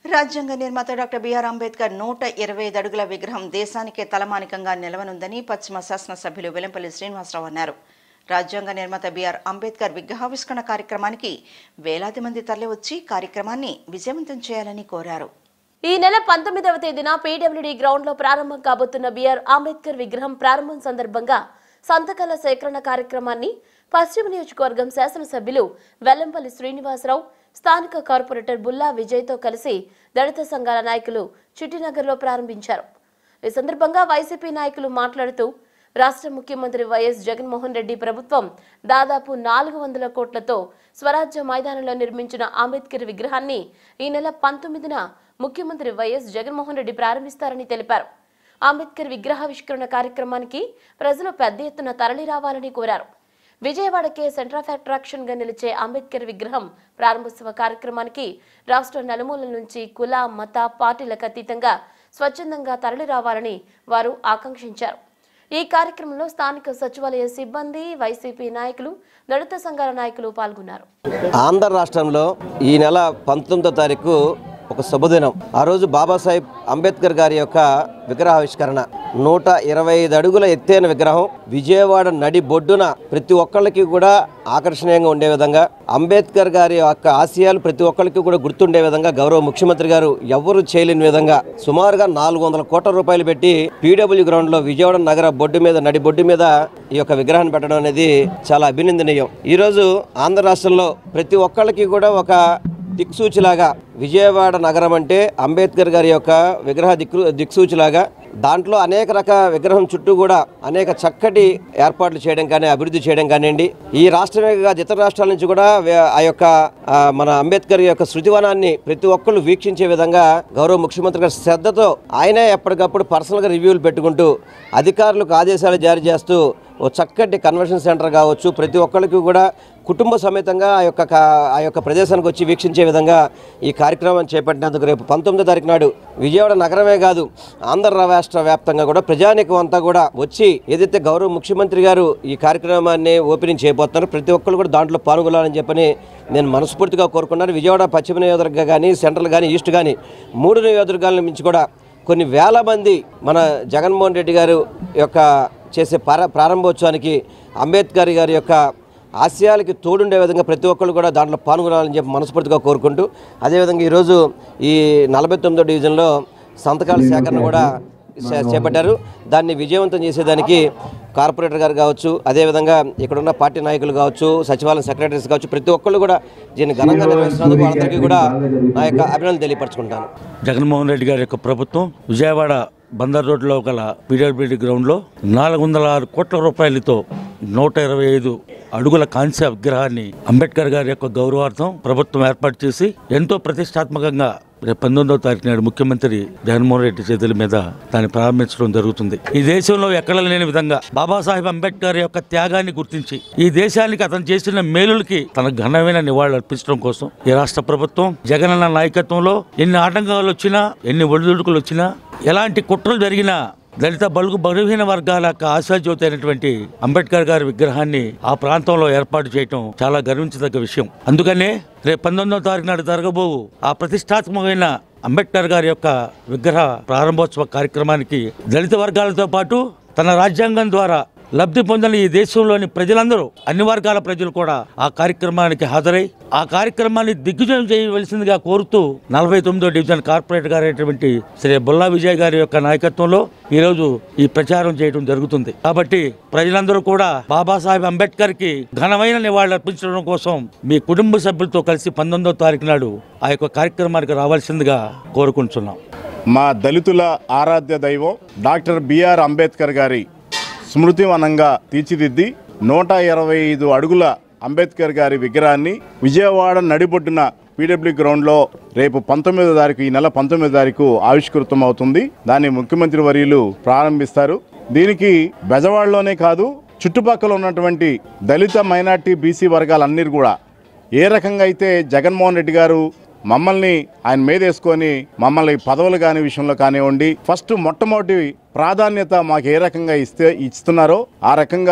రాజ్యాంగ నిర్మాత doctor BR Ambedkar నూట ఇరవై ఐదు అడుగుల విగ్రహం దేశానికే తలమానికంగా నిలవనుందని పశ్చిమ శాసనసభ్యులు వెల్లంపల్లి శ్రీనివాసరావు అన్నారు రాజ్యాంగ నిర్మాత బిఆర్ అంబేద్కర్ విగ్రహావిష్కరణ కార్యక్రమానికి వేలాది మంది తరలివచ్చి కార్యక్రమాన్ని విజయవంతం చేయాలని కోరారు ఈ నెల పంతొమ్మిదవ తేదీన పీడబ్ల్యూడీ గ్రౌండ్ లో ప్రారంభం కాబోతున్న బిఆర్ అంబేద్కర్ విగ్రహం ప్రారంభం సందర్భంగా సంతకాల సేకరణ కార్యక్రమాన్ని పశ్చిమ నియోజకవర్గం శాసనసభ్యులు వెల్లంపల్లి శ్రీనివాసరావు స్థానిక కార్పొరేటర్ బుల్లా విజయ్తో కలిసి దళిత సంఘాల నాయకులు చిట్టినగర్లో ప్రారంభించారు ఈ సందర్భంగా వైసీపీ నాయకులు మాట్లాడుతూ రాష్ట్ర ముఖ్యమంత్రి వైఎస్ జగన్మోహన్ రెడ్డి ప్రభుత్వం దాదాపు నాలుగు వందల కోట్లతో స్వరాజ్య మైదానంలో నిర్మించిన అంబేద్కర్ విగ్రహాన్ని ఈ నెల పంతొమ్మిదిన ముఖ్యమంత్రి వైఎస్ జగన్మోహన్ రెడ్డి ప్రారంభిస్తారని తెలిపారు అంబేద్కర్ విగ్రహావిష్కరణ కార్యక్రమానికి ప్రజలు పెద్ద ఎత్తున తరలి రావాలని కోరారు విజయవాడకే సెంటర్ ఆఫ్ అట్రాక్షన్ గా నిలిచే అంబేద్కర్ విగ్రహం ప్రారంభోత్సవ కార్యక్రమానికి రాష్ట్ర నలుమూలల నుంచి కుల మత పార్టీలకు అతీతంగా స్వచ్ఛందంగా తరలి రావాలని వారు ఆకాంక్షించారు ఈ కార్యక్రమంలో స్థానిక సచివాలయ సిబ్బంది వైసీపీ నాయకులు దళిత సంఘాల నాయకులు పాల్గొన్నారు ఆంధ్ర రాష్ట్రంలో ఈ నెల పంతొమ్మిదో తారీఖు ఒక శుభదినం ఆ రోజు బాబాసాహెబ్ అంబేద్కర్ గారి యొక్క విగ్రహావిష్కరణ నూట ఇరవై ఐదు అడుగుల ఎత్తైన విగ్రహం విజయవాడ నడి బొడ్డున ప్రతి ఒక్కళ్ళకి కూడా ఆకర్షణీయంగా ఉండే విధంగా అంబేద్కర్ గారి యొక్క ఆశయాలు ప్రతి ఒక్కరికి కూడా గుర్తుండే విధంగా గౌరవ ముఖ్యమంత్రి గారు ఎవరు చేయలేని విధంగా సుమారుగా నాలుగు వందల కోట్ల రూపాయలు పెట్టి పీడబ్ల్యూ గ్రౌండ్ లో విజయవాడ నగర బొడ్డు మీద నడి బొడ్డు మీద ఈ యొక్క విగ్రహాన్ని పెట్టడం అనేది చాలా అభినందనీయం ఈరోజు ఆంధ్ర రాష్ట్రంలో ప్రతి ఒక్కళ్ళకి కూడా ఒక దిక్సూచిలాగా విజయవాడ నగరం అంటే అంబేద్కర్ గారి యొక్క విగ్రహ దిక్కు దిక్సూచిలాగా దాంట్లో అనేక రకాల విగ్రహం చుట్టూ కూడా అనేక చక్కటి ఏర్పాట్లు చేయడం కానీ అభివృద్ధి చేయడం కానివ్వండి ఈ రాష్ట్రమే కాదు ఇతర రాష్ట్రాల నుంచి కూడా వే- ఆ యొక్క ఆ, మన అంబేద్కర్ యొక్క శృతివనాన్ని ప్రతి ఒక్కళ్ళు వీక్షించే విధంగా గౌరవ ముఖ్యమంత్రి గారి శ్రద్ధతో ఆయనే ఎప్పటికప్పుడు పర్సనల్గా రివ్యూలు పెట్టుకుంటూ అధికారులకు ఆదేశాలు జారీ చేస్తూ ఓ చక్కటి కన్వెన్షన్ సెంటర్ కావచ్చు ప్రతి ఒక్కరికి కూడా కుటుంబ సమేతంగా ఆ యొక్క కా- ఆ యొక్క ప్రదేశానికి వచ్చి వీక్షించే విధంగా ఈ కార్యక్రమాన్ని చేపట్టినందుకు రేపు పంతొమ్మిదో తారీఖు నాడు విజయవాడ నగరమే కాదు ఆంధ్ర రాష్ట్ర వ్యాప్తంగా కూడా ప్రజానికం అంతా కూడా వచ్చి ఏదైతే గౌరవ ముఖ్యమంత్రి గారు ఈ కార్యక్రమాన్ని ఓపెనింగ్ చేయబోతున్నారో ప్రతి ఒక్కరు కూడా దాంట్లో పాల్గొనాలని చెప్పని నేను మనస్ఫూర్తిగా కోరుకున్నాను విజయవాడ పశ్చిమ నియోజకవర్గం కానీ సెంట్రల్ కానీ ఈస్ట్ కానీ మూడు నియోజకవర్గాల నుంచి కూడా కొన్ని వేల మంది మన జగన్మోహన్ రెడ్డి గారు యొక్క చేసే ప్రార ప్రారంభోత్సవానికి అంబేద్కర్ గారి యొక్క ఆశయాలకి తోడుండే విధంగా ప్రతి ఒక్కళ్ళు కూడా దాంట్లో పాల్గొనాలని చెప్పి మనస్ఫూర్తిగా కోరుకుంటూ అదేవిధంగా ఈరోజు ఈ నలభై తొమ్మిదో డివిజన్లో సంతకాల సేకరణ కూడా చే- చేపట్టారు దాన్ని విజయవంతం చేసేదానికి కార్పొరేటర్ గారు కావచ్చు అదేవిధంగా ఇక్కడున్న పార్టీ నాయకులు కావచ్చు సచివాలయం సెక్రటరీస్ కావచ్చు ప్రతి ఒక్కళ్ళు కూడా దీన్ని ఘనంగా నిర్వహిస్తున్నందుకు వాళ్ళందరికీ కూడా నా యొక్క అభినందనలు తెలియపరచుకుంటాను జగన్మోహన్ రెడ్డి గారి యొక్క ప్రభుత్వం విజయవాడ బందర్ రోడ్లో గల పీడబ్ల్యూడి గ్రౌండ్లో నాలుగు వందల ఆరు కోట్ల రూపాయలతో నూట ఇరవై ఐదు అడుగుల కాంస్య విగ్రహాన్ని అంబేద్కర్ గారి యొక్క గౌరవార్థం ప్రభుత్వం ఏర్పాటు చేసి ఎంతో ప్రతిష్టాత్మకంగా రేపు పంతొమ్మిదవ తారీఖు నాడు ముఖ్యమంత్రి జగన్మోహన్ రెడ్డి చేతుల మీద దాన్ని ప్రారంభించడం జరుగుతుంది ఈ దేశంలో ఎక్కడ లేని విధంగా బాబాసాహెబ్ అంబేద్కర్ యొక్క త్యాగాన్ని గుర్తించి ఈ దేశానికి అతను చేసిన మేలులకి తన ఘనమైన నివాళులు అర్పించడం కోసం ఈ రాష్ట్ర ప్రభుత్వం జగనన్న నాయకత్వంలో ఎన్ని ఆటంకాలు వచ్చినా ఎన్ని ఒడిదుడుకులు వచ్చినా ఎలాంటి కుట్రలు జరిగినా దళిత బలుగు బలహీన వర్గాల యొక్క ఆశాజ్యోతి అయినటువంటి అంబేద్కర్ గారి విగ్రహాన్ని ఆ ప్రాంతంలో ఏర్పాటు చేయటం చాలా గర్వించదగ్గ విషయం అందుకనే రేపు పంతొమ్మిదవ తారీఖు నాడు జరగబో ఆ ప్రతిష్టాత్మకమైన అంబేద్కర్ గారి యొక్క విగ్రహ ప్రారంభోత్సవ కార్యక్రమానికి దళిత వర్గాలతో పాటు తన రాజ్యాంగం ద్వారా లబ్ధి పొందిన ఈ దేశంలోని ప్రజలందరూ అన్ని వర్గాల ప్రజలు కూడా ఆ కార్యక్రమానికి హాజరై ఆ కార్యక్రమాన్ని దిగ్విజయం చేయవలసిందిగా కోరుతూ నలభై తొమ్మిదో డివిజన్ కార్పొరేటర్ గారైనటువంటి శ్రీ బుల్లా విజయ్ గారి యొక్క నాయకత్వంలో ఈరోజు ఈ ప్రచారం చేయడం జరుగుతుంది కాబట్టి ప్రజలందరూ కూడా బాబాసాహెబ్ అంబేద్కర్ కి ఘనమైన నివాళులు అర్పించడం కోసం మీ కుటుంబ సభ్యులతో కలిసి పంతొమ్మిదో తారీఖు నాడు ఆ యొక్క కార్యక్రమానికి రావాల్సిందిగా కోరుకుంటున్నాం మా దళితుల ఆరాధ్య దైవం డాక్టర్ బిఆర్ అంబేద్కర్ గారి స్మృతివనంగా తీర్చిదిద్ది నూట ఇరవై ఐదు అడుగుల అంబేద్కర్ గారి విగ్రహాన్ని విజయవాడ నడిబొడ్డున పీడబ్ల్యూ గ్రౌండ్లో రేపు పంతొమ్మిదో తారీఖు ఈ నెల పంతొమ్మిదో తారీఖు ఆవిష్కృతం అవుతుంది దాన్ని ముఖ్యమంత్రి వర్యులు ప్రారంభిస్తారు దీనికి బెజవాడలోనే కాదు చుట్టుపక్కల ఉన్నటువంటి దళిత మైనార్టీ బీసీ వర్గాలన్నీ కూడా ఏ రకంగా అయితే జగన్మోహన్ రెడ్డి గారు మమ్మల్ని ఆయన మీదేసుకొని మమ్మల్ని పదవులు కాని విషయంలో కానివ్వండి ఫస్ట్ మొట్టమొదటి ప్రాధాన్యత మాకు ఏ రకంగా ఇస్తే ఇస్తున్నారో ఆ రకంగా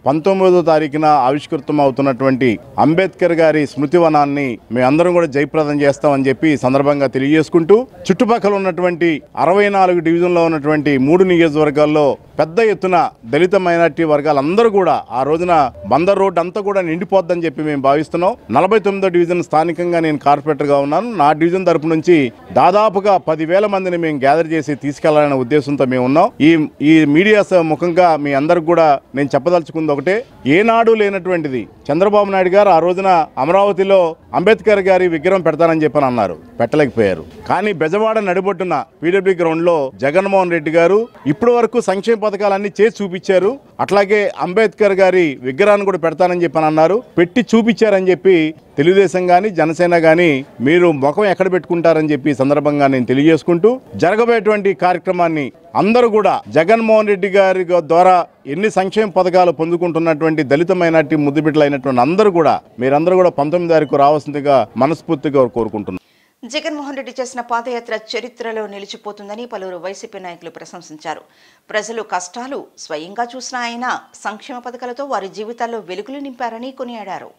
పంతొమ్మిదో తారీఖున ఆవిష్కృతం అవుతున్నటువంటి అంబేద్కర్ గారి స్మృతివనాన్ని మేమందరం కూడా జయప్రదం చేస్తామని చెప్పి ఈ సందర్భంగా తెలియజేసుకుంటూ చుట్టుపక్కల ఉన్నటువంటి అరవై నాలుగు డివిజన్లో ఉన్నటువంటి మూడు నియోజకవర్గాల్లో పెద్ద ఎత్తున దళిత మైనార్టీ వర్గాలందరూ కూడా ఆ రోజున బందర్ రోడ్ అంతా కూడా నిండిపోద్దని చెప్పి మేము భావిస్తున్నాం నలభై తొమ్మిదో డివిజన్ స్థానికంగా నేను కార్పొరేటర్గా ఉన్నాను నా డివిజన్ తరపు నుంచి దాదాపుగా పదివేల మందిని మేము గ్యాదర్ చేసి తీసుకెళ్లాలనే ఉద్దేశంతో మేము ఉన్నాం ఈ ఈ మీడియా స- ముఖంగా మీ అందరికి కూడా నేను చెప్పదలుచుకుంది ఒకటే ఏనాడు లేనటువంటిది చంద్రబాబు నాయుడు గారు ఆ రోజున అమరావతిలో అంబేద్కర్ గారి విగ్రహం పెడతానని చెప్పని అన్నారు పెట్టలేకపోయారు కానీ బెజవాడ నడిబొట్టున పీడబ్ల్యూ గ్రౌండ్ లో జగన్మోహన్ రెడ్డి గారు ఇప్పటి వరకు సంక్షేమ పథకాలన్నీ చేసి చూపించారు అట్లాగే అంబేద్కర్ గారి విగ్రహాన్ని కూడా పెడతానని చెప్పని అన్నారు పెట్టి చూపించారని చెప్పి తెలుగుదేశం కానీ జనసేన కానీ మీరు ముఖం ఎక్కడ పెట్టుకుంటారని చెప్పి ఈ సందర్భంగా నేను తెలియజేసుకుంటూ జరగబోయేటువంటి కార్యక్రమాన్ని అందరూ కూడా జగన్మోహన్ రెడ్డి గారి ద్వారా ఎన్ని సంక్షేమ పథకాలు పొందుకుంటున్నటువంటి దళిత మైనార్టీ ముద్దుబిడ్డలైనటువంటి అందరూ కూడా మీరందరూ కూడా పంతొమ్మిది తారీఖు రావాల్సిందిగా మనస్ఫూర్తిగా కోరుకుంటున్నాను జగన్మోహన్ రెడ్డి చేసిన పాదయాత్ర చరిత్రలో నిలిచిపోతుందని పలువురు వైసీపీ నాయకులు ప్రశంసించారు ప్రజలు కష్టాలు స్వయంగా చూసిన ఆయన సంక్షేమ పథకాలతో వారి జీవితాల్లో వెలుగులు నింపారని కొనియాడారు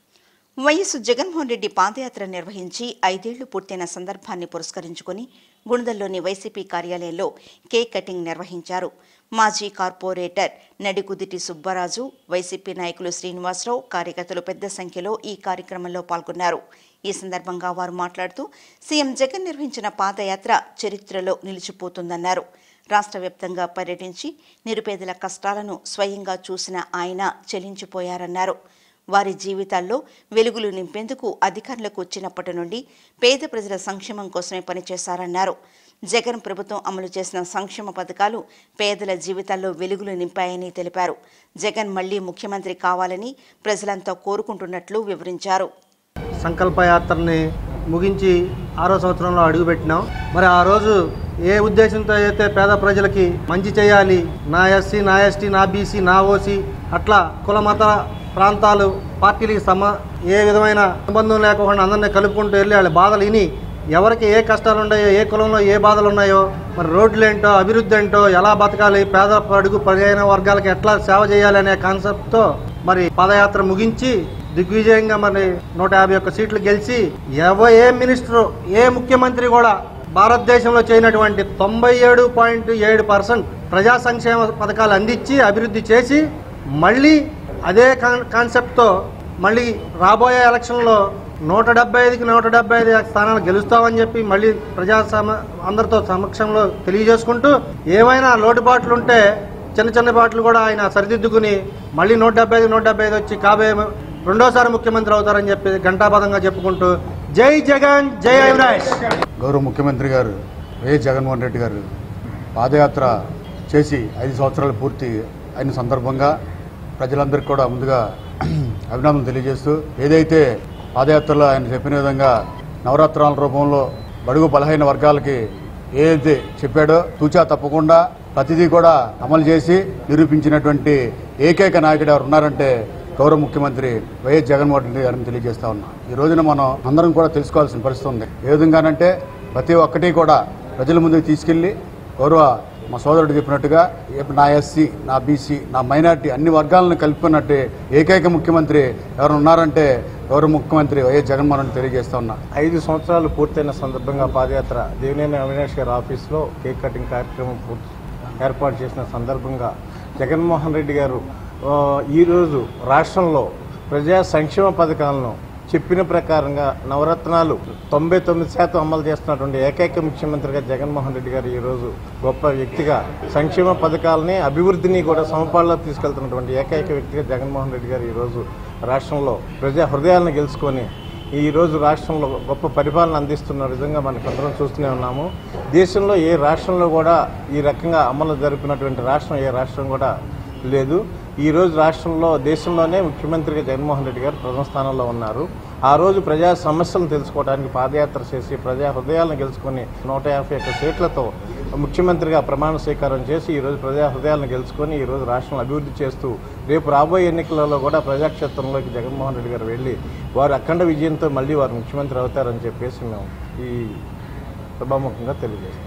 వైఎస్ జగన్మోహన్ రెడ్డి పాదయాత్ర నిర్వహించి ఐదేళ్లు పూర్తయిన సందర్భాన్ని పురస్కరించుకుని గుణదల్లోని వైసీపీ కార్యాలయంలో కేక్ కటింగ్ నిర్వహించారు మాజీ కార్పొరేటర్ నడికుదిటి సుబ్బరాజు వైసీపీ నాయకులు శ్రీనివాసరావు కార్యకర్తలు పెద్ద సంఖ్యలో ఈ కార్యక్రమంలో పాల్గొన్నారు ఈ సందర్భంగా వారు మాట్లాడుతూ సీఎం జగన్ నిర్వహించిన పాదయాత్ర చరిత్రలో నిలిచిపోతుందన్నారు రాష్ట్ర వ్యాప్తంగా పర్యటించి నిరుపేదల కష్టాలను స్వయంగా చూసిన ఆయన చెలించిపోయారన్నారు వారి జీవితాల్లో వెలుగులు నింపేందుకు అధికారులకు వచ్చినప్పటి నుండి పేద ప్రజల సంక్షేమం కోసమే పనిచేశారన్నారు జగన్ ప్రభుత్వం అమలు చేసిన సంక్షేమ పథకాలు పేదల జీవితాల్లో వెలుగులు నింపాయని తెలిపారు జగన్ మళ్లీ ముఖ్యమంత్రి కావాలని ప్రజలంతా కోరుకుంటున్నట్లు వివరించారు సంకల్ప యాత్రని ముగించి ఆరో సంవత్సరంలో అడుగుపెట్టినాం మరి ఆ రోజు ఏ ఉద్దేశంతో అయితే పేద ప్రజలకి మంచి చేయాలి నా ఎస్సీ నా ఎస్టీ నా బీసీ నా ఓసీ అట్లా కుల మత ప్రాంతాలు పార్టీలకి సమ ఏ విధమైన సంబంధం లేకుండా అందరినీ కలుపుకుంటూ వెళ్ళి వాళ్ళ బాధలు విని ఎవరికి ఏ కష్టాలు ఉన్నాయో ఏ కులంలో ఏ బాధలు ఉన్నాయో మరి రోడ్లు ఏంటో అభివృద్ధి ఏంటో ఎలా బతకాలి పేద అడుగు పదిహేను వర్గాలకి ఎట్లా సేవ చేయాలి అనే కాన్సెప్ట్తో మరి పాదయాత్ర ముగించి దిగ్విజయంగా మరి నూట యాభై ఒక్క సీట్లు గెలిచి ఎవ ఏ మినిస్టర్ ఏ ముఖ్యమంత్రి కూడా భారతదేశంలో చేయనటువంటి తొంభై ఏడు పాయింట్ ఏడు పర్సెంట్ ప్రజా సంక్షేమ పథకాలు అందించి అభివృద్ధి చేసి మళ్ళీ అదే కాన్ కాన్సెప్ట్తో మళ్ళీ రాబోయే ఎలక్షన్లో నూట డెబ్బై ఐదుకి నూట డెబ్బై ఐదు స్థానాలు గెలుస్తామని చెప్పి మళ్ళీ ప్రజా సమ అందరితో సమక్షంలో తెలియజేసుకుంటూ ఏమైనా లోటుపాట్లు ఉంటే చిన్న చిన్న పాటలు కూడా ఆయన సరిదిద్దుకుని మళ్ళీ నూట డెబ్బై ఐదు నూట డెబ్బై ఐదు వచ్చి కాబోయే రెండోసారి ముఖ్యమంత్రి అవుతారని చెప్పి ఘంటాపదంగా చెప్పుకుంటూ జై జగన్ జై అవినాష్ గౌరవ ముఖ్యమంత్రి గారు వైఎస్ జగన్మోహన్ రెడ్డి గారు పాదయాత్ర చేసి ఐదు సంవత్సరాలు పూర్తి అయిన సందర్భంగా ప్రజలందరికీ కూడా ముందుగా అభినందనలు తెలియజేస్తూ ఏదైతే పాదయాత్రలో ఆయన చెప్పిన విధంగా నవరాత్రాల రూపంలో బడుగు బలహీన వర్గాలకి ఏదైతే చెప్పాడో తూచా తప్పకుండా ప్రతిదీ కూడా అమలు చేసి నిరూపించినటువంటి ఏకైక నాయకుడు ఎవరు ఉన్నారంటే గౌరవ ముఖ్యమంత్రి వైఎస్ జగన్మోహన్ రెడ్డి గారిని తెలియజేస్తా ఉన్నాం ఈ రోజున మనం అందరం కూడా తెలుసుకోవాల్సిన పరిస్థితి ఉంది ఏ విధంగానంటే ప్రతి ఒక్కటి కూడా ప్రజల ముందుకు తీసుకెళ్లి గౌరవ మా సోదరుడు చెప్పినట్టుగా ఏ- నా ఎస్సీ నా బీసీ నా మైనార్టీ అన్ని వర్గాలను కలుపుకున్నట్టు ఏకైక ముఖ్యమంత్రి ఎవరు ఉన్నారంటే గౌరవ ముఖ్యమంత్రి వైఎస్ జగన్మోహన్ రెడ్డి తెలియజేస్తా ఉన్నా ఐదు సంవత్సరాలు పూర్తయిన సందర్భంగా పాదయాత్ర దేవినేని అవినాష్ గారి ఆఫీస్లో కేక్ కటింగ్ కార్యక్రమం పూర్తి ఏర్పాటు చేసిన సందర్భంగా జగన్మోహన్ రెడ్డి గారు ఆ, ఈరోజు రాష్ట్రంలో ప్రజా సంక్షేమ పథకాలను చెప్పిన ప్రకారంగా నవరత్నాలు తొంభై తొమ్మిది శాతం అమలు చేస్తున్నటువంటి ఏకైక ముఖ్యమంత్రిగా జగన్మోహన్ రెడ్డి గారు ఈరోజు గొప్ప వ్యక్తిగా సంక్షేమ పథకాలని అభివృద్ధిని కూడా సమపాల్లో తీసుకెళ్తున్నటువంటి ఏకైక వ్యక్తిగా జగన్మోహన్ రెడ్డి గారు ఈరోజు రాష్ట్రంలో ప్రజా హృదయాలను గెలుచుకొని ఈ రోజు రాష్ట్రంలో గొప్ప పరిపాలన అందిస్తున్న విధంగా మనకు అందరం చూస్తూనే ఉన్నాము దేశంలో ఏ రాష్ట్రంలో కూడా ఈ రకంగా అమలు జరిపినటువంటి రాష్ట్రం ఏ రాష్ట్రం కూడా లేదు ఈ రోజు రాష్ట్రంలో దేశంలోనే ముఖ్యమంత్రిగా జగన్మోహన్ రెడ్డి గారు ప్రథమ స్థానంలో ఉన్నారు ఆ రోజు ప్రజా సమస్యలను తెలుసుకోవడానికి పాదయాత్ర చేసి ప్రజా హృదయాలను గెలుచుకొని నూట యాభై ఒక్క సీట్లతో ముఖ్యమంత్రిగా ప్రమాణ స్వీకారం చేసి ఈ రోజు ప్రజా హృదయాలను గెలుచుకొని ఈ రోజు రాష్ట్రం అభివృద్ధి చేస్తూ రేపు రాబోయే ఎన్నికలలో కూడా ప్రజాక్షేత్రంలోకి జగన్మోహన్ రెడ్డి గారు వెళ్ళి వారు అఖండ విజయంతో మళ్ళీ వారు ముఖ్యమంత్రి అవుతారని చెప్పేసి మేము ఈ సభాముఖంగా తెలియజేస్తాం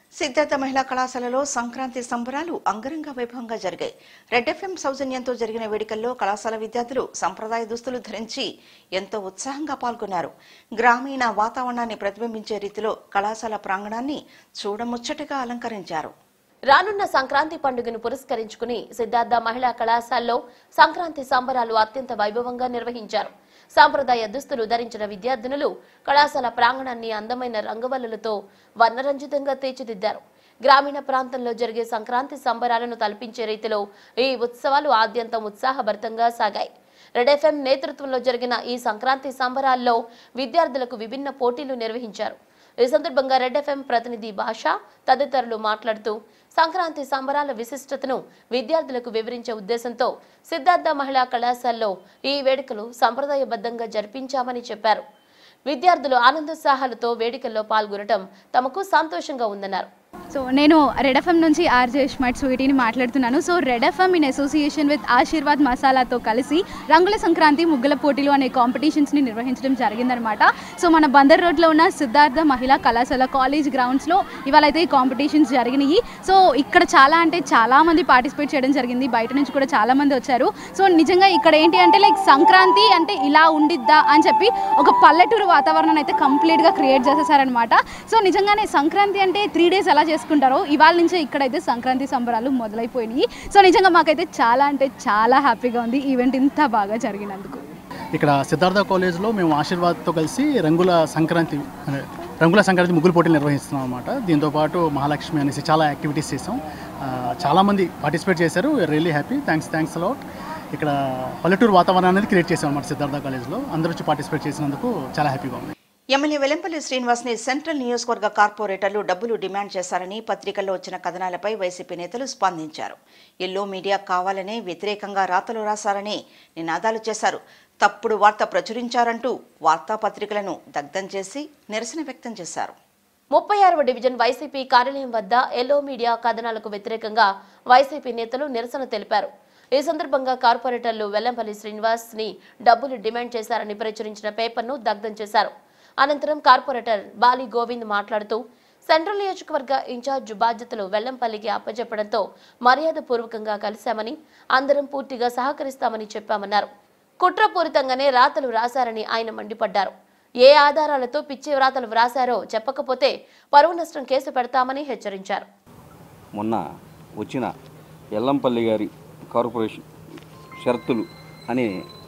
సిద్ధార్థ మహిళా కళాశాలలో సంక్రాంతి సంబరాలు అంగరంగ వైభవంగా జరిగాయి రెడ్ ఎఫ్ఎం సౌజన్యంతో జరిగిన వేడుకల్లో కళాశాల విద్యార్థులు సంప్రదాయ దుస్తులు ధరించి ఎంతో ఉత్సాహంగా పాల్గొన్నారు గ్రామీణ వాతావరణాన్ని ప్రతిబింబించే రీతిలో కళాశాల ప్రాంగణాన్ని చూడముచ్చటగా అలంకరించారు రానున్న సంక్రాంతి పండుగను పురస్కరించుకుని సిద్ధార్థ మహిళా కళాశాలలో సంక్రాంతి సంబరాలు అత్యంత వైభవంగా నిర్వహించారు సాంప్రదాయ దుస్తులు ధరించిన విద్యార్థినులు కళాశాల ప్రాంగణాన్ని అందమైన రంగవల్లులతో వర్ణరంజితంగా తీర్చిదిద్దారు గ్రామీణ ప్రాంతంలో జరిగే సంక్రాంతి సంబరాలను తలపించే రీతిలో ఈ ఉత్సవాలు ఆద్యంతం ఉత్సాహభరితంగా సాగాయి రెడ్ ఎఫ్ఎం నేతృత్వంలో జరిగిన ఈ సంక్రాంతి సంబరాల్లో విద్యార్థులకు విభిన్న పోటీలు నిర్వహించారు ఈ సందర్భంగా రెడ్ ఎఫ్ఎం ప్రతినిధి భాష తదితరులు మాట్లాడుతూ సంక్రాంతి సంబరాల విశిష్టతను విద్యార్థులకు వివరించే ఉద్దేశంతో సిద్ధార్థ మహిళా కళాశాలలో ఈ వేడుకలు సంప్రదాయబద్ధంగా జరిపించామని చెప్పారు విద్యార్థులు ఆనందోత్సాహాలతో వేడుకల్లో పాల్గొనడం తమకు సంతోషంగా ఉందన్నారు సో నేను రెడ్ ఎఫ్ఎం నుంచి ఆర్జే స్మార్ట్ స్వీటీని మాట్లాడుతున్నాను so Red FM in association with Aashirvad మసాలాతో కలిసి రంగుల సంక్రాంతి ముగ్గుల పోటీలు అనే కాంపిటీషన్స్ని నిర్వహించడం జరిగిందనమాట సో మన బందర్ రోడ్లో ఉన్న సిద్ధార్థ మహిళా కళాశాల కాలేజ్ గ్రౌండ్స్లో ఇవాళ అయితే ఈ కాంపిటీషన్స్ జరిగినాయి సో ఇక్కడ చాలా అంటే చాలా మంది పార్టిసిపేట్ చేయడం జరిగింది బయట నుంచి కూడా చాలా మంది వచ్చారు సో నిజంగా ఇక్కడ ఏంటి అంటే లైక్ సంక్రాంతి అంటే ఇలా ఉండిద్దా అని చెప్పి ఒక పల్లెటూరు వాతావరణాన్ని అయితే కంప్లీట్గా క్రియేట్ చేసేసారనమాట సో నిజంగానే సంక్రాంతి అంటే త్రీ డేస్ ఎలా చేసుకుంటారో ఇవాళ నుంచే ఇక్కడైతే సంక్రాంతి సంబరాలు మొదలైపోయినాయి సో నిజంగా మాకైతే చాలా అంటే చాలా హ్యాపీగా ఉంది ఈవెంట్ ఇంత బాగా జరిగినందుకు ఇక్కడ సిద్ధార్థ కాలేజ్లో మేము ఆశీర్వాద్తో కలిసి రంగుల సంక్రాంతి అదే, రంగుల సంక్రాంతి ముగ్గులు పోటీలు నిర్వహిస్తున్నాం అనమాట దీంతోపాటు మహాలక్ష్మి అనేసి చాలా యాక్టివిటీస్ చేసాం ఆ, చాలామంది పార్టిసిపేట్ చేశారు really happy thanks thanks a lot ఇక్కడ పల్లెటూరు వాతావరణం అనేది క్రియేట్ చేసాం అనమాట సిద్ధార్థ కాలేజ్లో అందరూ వచ్చి పార్టిసిపేట్ చేసినందుకు చాలా హ్యాపీగా ఉంది ఎమ్మెల్యే వెల్లంపల్లి శ్రీనివాస్ ని సెంట్రల్ నియోజకవర్గ కార్పొరేటర్లు డబ్బులు డిమాండ్ చేశారని పత్రికల్లో వచ్చిన కథనాలపై వైసీపీ నేతలు స్పందించారు ఎల్లో మీడియా కావాలనే వ్యతిరేకంగా రాతలు రాశారని నినాదాలు చేశారు తప్పుడు వార్త ప్రచురించారంటూ వార్తాపత్రికలను దగ్ధం చేసి నిరసన వ్యక్తం చేశారు ముప్పై ఆరవ డివిజన్ వైసీపీ కార్యాలయం వద్ద ఎల్లో మీడియా కథనాలకు వ్యతిరేకంగా వైసీపీ నేతలు నిరసన తెలిపారు ఈ సందర్భంగా కార్పొరేటర్లు వెల్లంపల్లి శ్రీనివాస్ ని డబ్బులు డిమాండ్ చేశారని ప్రచురించిన పేపర్ను దగ్ధం చేశారు అనంతరం కార్పొరేటర్ బాలి గోవింద్ మాట్లాడుతూ సెంట్రల్ నియోజకవర్గ ఇన్ఛార్జ్ బాధ్యతలు వెల్లంపల్లికి అప్పచెప్పడంతో మర్యాదపూర్వకంగా కలిశామని అందరం పూర్తిగా సహకరిస్తామని చెప్పామన్నారు కుట్రపూరితంగానే రాతలు రాశారని ఆయన మండిపడ్డారు ఏ ఆధారాలతో పిచ్చి వ్రాతలు వ్రాశారో చెప్పకపోతే పరువు నష్టం కేసు పెడతామని హెచ్చరించారు మొన్న వచ్చిన ఎల్లంపల్లి గారి కార్పొరేషన్ షరతులు అనే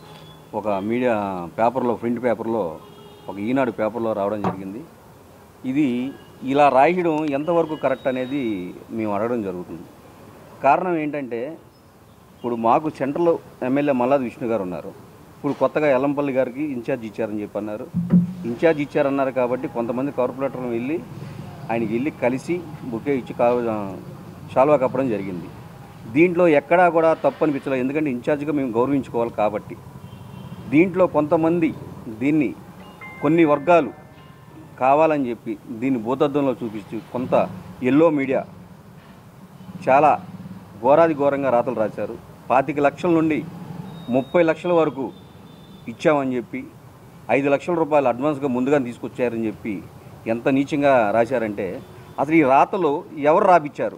ఒక మీడియా పేపర్లో ప్రింట్ పేపర్లో ఒక ఈనాడు పేపర్లో రావడం జరిగింది ఇది ఇలా రాయడం ఎంతవరకు కరెక్ట్ అనేది మేము అడగడం జరుగుతుంది కారణం ఏంటంటే ఇప్పుడు మాకు సెంట్రల్ ఎమ్మెల్యే మల్లాది విష్ణు గారు ఉన్నారు ఇప్పుడు కొత్తగా ఎల్లంపల్లి గారికి ఇన్ఛార్జ్ ఇచ్చారని చెప్పి అన్నారు ఇన్ఛార్జ్ ఇచ్చారన్నారు కాబట్టి కొంతమంది కార్పొరేటర్లు వెళ్ళి ఆయనకి వెళ్ళి కలిసి బుకే ఇచ్చి కా షాల్వా కప్పడం జరిగింది దీంట్లో ఎక్కడా కూడా తప్పు అనిపించలేదు ఎందుకంటే ఇన్ఛార్జ్గా మేము గౌరవించుకోవాలి కాబట్టి దీంట్లో కొంతమంది దీన్ని కొన్ని వర్గాలు కావాలని చెప్పి దీన్ని భూతద్దంలో చూపించి కొంత ఎల్లో మీడియా చాలా ఘోరాది ఘోరంగా రాతలు రాశారు పాతిక లక్షల నుండి ముప్పై లక్షల వరకు ఇచ్చామని చెప్పి ఐదు లక్షల రూపాయలు అడ్వాన్స్గా ముందుగా తీసుకొచ్చారని చెప్పి ఎంత నీచంగా రాశారంటే అసలు ఈ రాతలు ఎవరు రాపిచ్చారు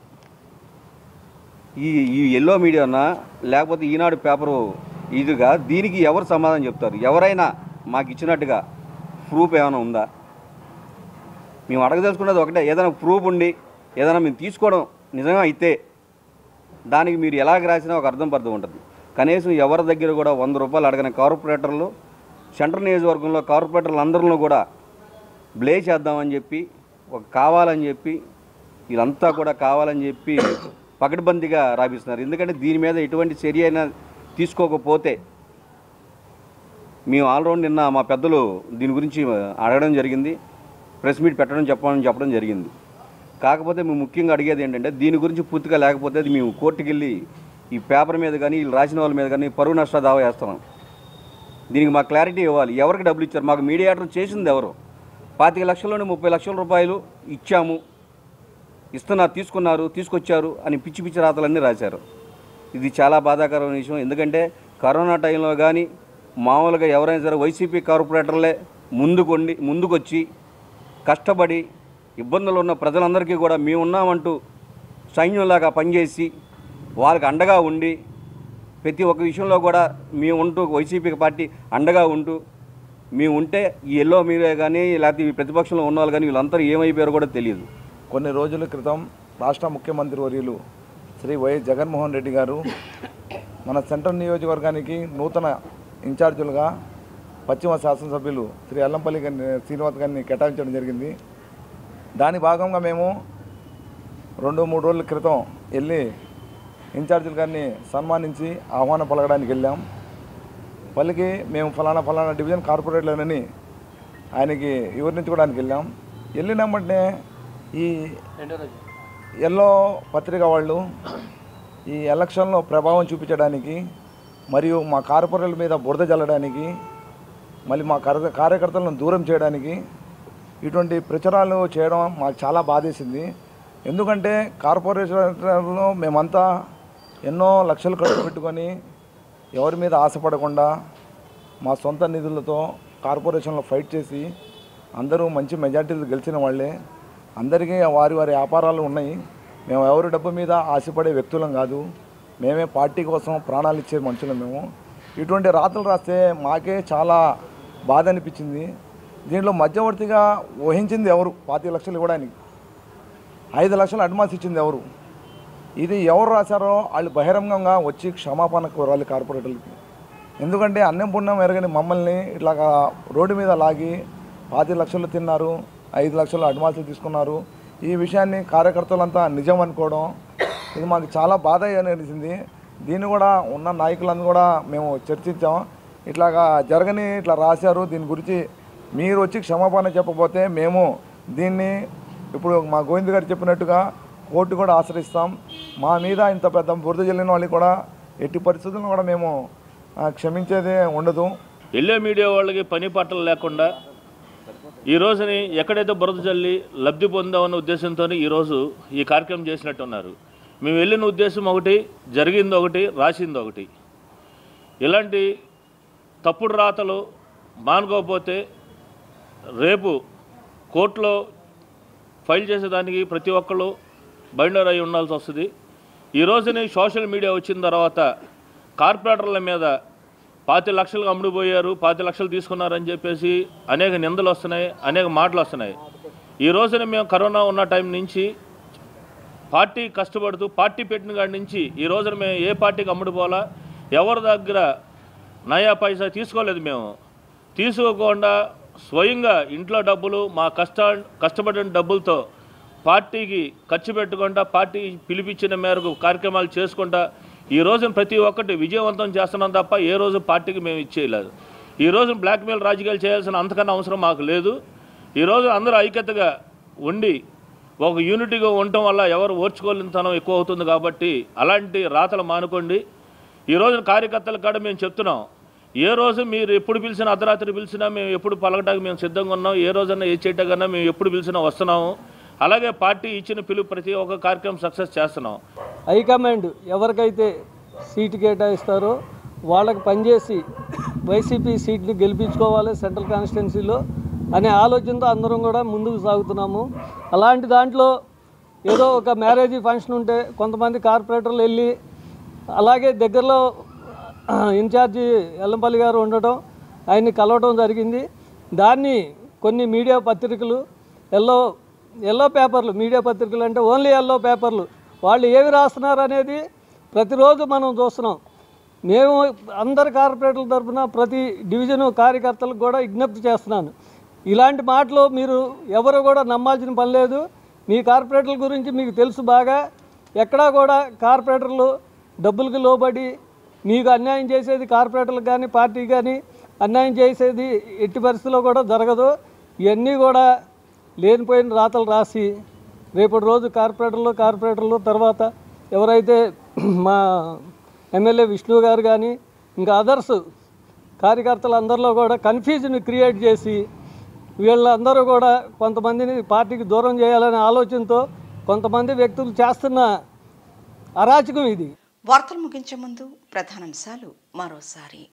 ఈ ఈ ఎల్లో మీడియానా లేకపోతే ఈనాడు పేపరు ఇదిగా దీనికి ఎవరు సమాధానం చెప్తారు ఎవరైనా మాకు ఇచ్చినట్టుగా ప్రూఫ్ ఏమైనా ఉందా మేము అడగదలుచుకున్నది ఒకటే ఏదైనా ప్రూఫ్ ఉండి ఏదైనా మేము తీసుకోవడం నిజంగా అయితే దానికి మీరు ఎలాగ రాసినా ఒక అర్థం పర్థం ఉంటుంది కనీసం ఎవరి దగ్గర కూడా వంద రూపాయలు అడగని కార్పొరేటర్లు సెంట్రల్ నియోజకవర్గంలో కార్పొరేటర్లు అందరిలో కూడా బ్లే చేద్దామని చెప్పి ఒక కావాలని చెప్పి వీళ్ళంతా కూడా కావాలని చెప్పి పకడ్బందీగా రాపిస్తున్నారు ఎందుకంటే దీని మీద ఎటువంటి చర్య అయినా తీసుకోకపోతే మేము ఆల్రౌండ్ నిన్న మా పెద్దలు దీని గురించి అడగడం జరిగింది ప్రెస్ మీట్ పెట్టడం చెప్పడం చెప్పడం జరిగింది కాకపోతే మేము ముఖ్యంగా అడిగేది ఏంటంటే దీని గురించి పూర్తిగా లేకపోతే అది మేము కోర్టుకి వెళ్ళి ఈ పేపర్ మీద కానీ వీళ్ళు రాసిన వాళ్ళ మీద కానీ పరువు నష్ట దావా వేస్తున్నాం దీనికి మాకు క్లారిటీ ఇవ్వాలి ఎవరికి డబ్బులు ఇచ్చారు మాకు మీడియేటర్ చేసింది ఎవరు పాతిక లక్షల నుండి ముప్పై లక్షల రూపాయలు ఇచ్చాము ఇస్తున్నారు తీసుకున్నారు తీసుకొచ్చారు అని పిచ్చి పిచ్చి రాతలన్నీ రాశారు ఇది చాలా బాధాకరమైన విషయం ఎందుకంటే కరోనా టైంలో కానీ మామూలుగా ఎవరైనా సరే వైసీపీ కార్పొరేటర్లే ముందుకొండి ముందుకొచ్చి కష్టపడి ఇబ్బందులు ఉన్న ప్రజలందరికీ కూడా మేము ఉన్నామంటూ సైన్యంలాగా పనిచేసి వాళ్ళకి అండగా ఉండి ప్రతి ఒక్క విషయంలో కూడా మేము ఉంటూ వైసీపీ పార్టీ అండగా ఉంటూ మేము ఉంటే ఈ ఎల్లో మీరే కానీ లేకపోతే ఈ ప్రతిపక్షంలో ఉన్న వాళ్ళు కానీ వీళ్ళందరూ ఏమైపోయారో కూడా తెలియదు కొన్ని రోజుల క్రితం రాష్ట్ర ముఖ్యమంత్రి వర్యులు శ్రీ వైఎస్ జగన్మోహన్ రెడ్డి గారు మన సెంట్రల్ నియోజకవర్గానికి నూతన ఇన్ఛార్జీలుగా పశ్చిమ శాసనసభ్యులు శ్రీ అల్లంపల్లి గారిని శ్రీనివాస్ గారిని కేటాయించడం జరిగింది దాని భాగంగా మేము రెండు మూడు రోజుల క్రితం వెళ్ళి ఇన్ఛార్జీల గారిని సన్మానించి ఆహ్వానం పలకడానికి వెళ్ళాం పలికి మేము ఫలానా ఫలానా డివిజన్ కార్పొరేట్లోనని ఆయనకి వివరించుకోవడానికి వెళ్ళాం వెళ్ళినమ్మటే ఈ ఎల్లో పత్రిక వాళ్ళు ఈ ఎలక్షన్లో ప్రభావం చూపించడానికి మరియు మా కార్పొరేట్ల మీద బురద జల్లడానికి మళ్ళీ మా కార్య కార్యకర్తలను దూరం చేయడానికి ఇటువంటి ప్రచారాలు చేయడం మాకు చాలా బాధేసింది ఎందుకంటే కార్పొరేషన్లో మేమంతా ఎన్నో లక్షలు ఖర్చు పెట్టుకొని ఎవరి మీద ఆశపడకుండా మా సొంత నిధులతో కార్పొరేషన్లో ఫైట్ చేసి అందరూ మంచి మెజార్టీలు గెలిచిన వాళ్ళే అందరికీ వారి వారి వ్యాపారాలు ఉన్నాయి మేము ఎవరి డబ్బు మీద ఆశపడే వ్యక్తులం కాదు మేమే పార్టీ కోసం ప్రాణాలు ఇచ్చే మనుషులం మేము ఇటువంటి రాతలు రాస్తే మాకే చాలా బాధ అనిపించింది దీంట్లో మధ్యవర్తిగా ఊహించింది ఎవరు పాతి లక్షలు ఇవ్వడానికి ఐదు లక్షలు అడ్వాన్స్ ఇచ్చింది ఎవరు ఇది ఎవరు రాశారో వాళ్ళు బహిరంగంగా వచ్చి క్షమాపణ కోరాలి కార్పొరేటర్లకి ఎందుకంటే అన్నం పుణ్యం ఎరగని మమ్మల్ని ఇట్లాగా రోడ్డు మీద లాగి పాతి లక్షలు తిన్నారు ఐదు లక్షలు అడ్వాన్సులు తీసుకున్నారు ఈ విషయాన్ని కార్యకర్తలంతా నిజం అనుకోవడం ఇది మాకు చాలా బాధ అనిపించింది దీన్ని కూడా ఉన్న నాయకులందరూ కూడా మేము చర్చించాం ఇట్లాగా జరగని ఇట్లా రాశారు దీని గురించి మీరు వచ్చి క్షమాపణ చెప్పకపోతే మేము దీన్ని ఇప్పుడు మా గోవింద్ గారు చెప్పినట్టుగా కోర్టు కూడా ఆశ్రయిస్తాం మా మీద ఇంత పెద్ద బురద జల్లిన వాళ్ళకి కూడా ఎట్టి పరిస్థితులను కూడా మేము ఆ, క్షమించేదే ఉండదు ఎల్లో మీడియా వాళ్ళకి పని పాటలు లేకుండా ఈ రోజుని ఎక్కడైతే బురద జల్లి లబ్ధి పొందామన్న ఉద్దేశంతో ఈరోజు ఈ కార్యక్రమం చేసినట్టున్నారు మేము వెళ్ళిన ఉద్దేశం ఒకటి జరిగింది ఒకటి రాసింది ఒకటి ఇలాంటి తప్పుడు రాతలు మానుకోకపోతే రేపు కోర్టులో ఫైల్ చేసేదానికి ప్రతి ఒక్కళ్ళు బైండర్ అయి ఉండాల్సి వస్తుంది ఈ రోజుని సోషల్ మీడియా వచ్చిన తర్వాత కార్పొరేటర్ల మీద పాతి లక్షలకు అమ్ముడుపోయారు పాతి లక్షలు తీసుకున్నారని చెప్పేసి అనేక నిందలు వస్తున్నాయి అనేక మాటలు వస్తున్నాయి ఈ రోజున మేము కరోనా ఉన్న టైం నుంచి పార్టీ కష్టపడుతూ పార్టీ పెట్టిన కాడి నుంచి ఈ రోజున మేము ఏ పార్టీకి అమ్ముడుపోవాలా ఎవరి దగ్గర నయా పైసా తీసుకోలేదు మేము తీసుకోకుండా స్వయంగా ఇంట్లో డబ్బులు మా కష్ట కష్టపడిన డబ్బులతో పార్టీకి ఖర్చు పెట్టకుండా పార్టీ పిలిపించిన మేరకు కార్యక్రమాలు చేసుకుంటా ఈ రోజున ప్రతి ఒక్కటి విజయవంతం చేస్తున్నాం తప్ప ఏ రోజు పార్టీకి మేము ఇచ్చేయలేదు ఈ రోజు బ్లాక్మెయిల్ రాజకీయాలు చేయాల్సిన అంతకన్నా అవసరం మాకు లేదు ఈ రోజు అందరూ ఐక్యతగా ఉండి ఒక యూనిటీగా ఉండటం వల్ల ఎవరు ఓర్చుకోలేనితనం ఎక్కువ అవుతుంది కాబట్టి అలాంటి రాతలు మానుకోండి ఈ రోజున కార్యకర్తల కాడ మేము చెప్తున్నాం ఏ రోజు మీరు ఎప్పుడు పిలిచినా అర్ధరాత్రి పిలిచినా మేము ఎప్పుడు పలకటానికి మేము సిద్ధంగా ఉన్నాం ఏ రోజన్నా ఏ చేయటకన్నా మేము ఎప్పుడు పిలిచినా వస్తున్నాము అలాగే పార్టీ ఇచ్చిన పిలుపు ప్రతి ఒక్క కార్యక్రమం సక్సెస్ చేస్తున్నాం హైకమాండ్ ఎవరికైతే సీటు కేటాయిస్తారో వాళ్ళకి పనిచేసి వైసీపీ సీట్ని గెలిపించుకోవాలి సెంట్రల్ కాన్స్టిట్యున్సీలో అనే ఆలోచనతో అందరం కూడా ముందుకు సాగుతున్నాము అలాంటి దాంట్లో ఏదో ఒక మ్యారేజ్ ఫంక్షన్ ఉంటే కొంతమంది కార్పొరేటర్లు వెళ్ళి అలాగే దగ్గరలో ఇన్ఛార్జి ఎల్లంపల్లి గారు ఉండటం ఆయన్ని కలవటం జరిగింది దాన్ని కొన్ని మీడియా పత్రికలు ఎల్లో ఎల్లో పేపర్లు మీడియా పత్రికలు అంటే ఓన్లీ ఎల్లో పేపర్లు వాళ్ళు ఏవి రాస్తున్నారు అనేది ప్రతిరోజు మనం చూస్తున్నాం మేము అందరి కార్పొరేటర్ల తరఫున ప్రతి డివిజన్ కార్యకర్తలకు కూడా విజ్ఞప్తి చేస్తున్నాను ఇలాంటి మాటలు మీరు ఎవరు కూడా నమ్మాల్సిన పని లేదు మీ కార్పొరేటర్ల గురించి మీకు తెలుసు బాగా ఎక్కడా కూడా కార్పొరేటర్లు డబ్బులకి లోబడి మీకు అన్యాయం చేసేది కార్పొరేటర్లకు కానీ పార్టీ కానీ అన్యాయం చేసేది ఎట్టి పరిస్థితుల్లో కూడా జరగదు ఇవన్నీ కూడా లేనిపోయిన రాతలు రాసి రేపటి రోజు కార్పొరేటర్లు కార్పొరేటర్లు తర్వాత ఎవరైతే మా ఎమ్మెల్యే విష్ణు గారు కానీ ఇంకా అదర్స్ కార్యకర్తలు అందరిలో కూడా కన్ఫ్యూజన్ క్రియేట్ చేసి వీళ్ళందరూ కూడా కొంతమందిని పార్టీకి దూరం చేయాలనే ఆలోచనతో కొంతమంది వ్యక్తులు చేస్తున్న అరాచకం ఇది వార్తలు ముగించే ముందు ప్రధానాంశాలు మరోసారి